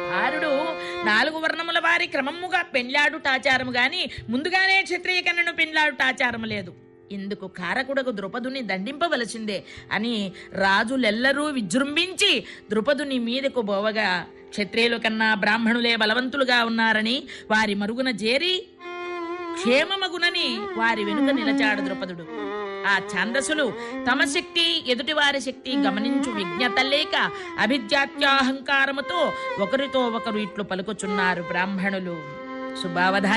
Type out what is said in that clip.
ఆరుడు నాలుగు వర్ణముల వారి క్రమముగా పెండ్లాడుటాచారము గాని ముందుగానే క్షత్రియ కన్యను పెండ్లాడుటాచారము లేదు ఇందుకు కారకుడకు ద్రుపదుని దండింపవలసిందే అని రాజులెల్లరూ విజృంభించి ద్రుపదుని మీదకు బోవగా క్షత్రియుల కన్నా బ్రాహ్మణులే బలవంతులుగా ఉన్నారని వారి మరుగున చేరి క్షేమమగునని వారి వెనుక నిలచాడు ద్రుపదుడు ఆ ఛాందసులు తమ శక్తి ఎదుటివారి శక్తి గమనించు విజ్ఞత లేక అభిజాత్యాహంకారముతో ఒకరితో ఒకరు ఇట్లు పలుకుచున్నారు బ్రాహ్మణులు శుభావధాని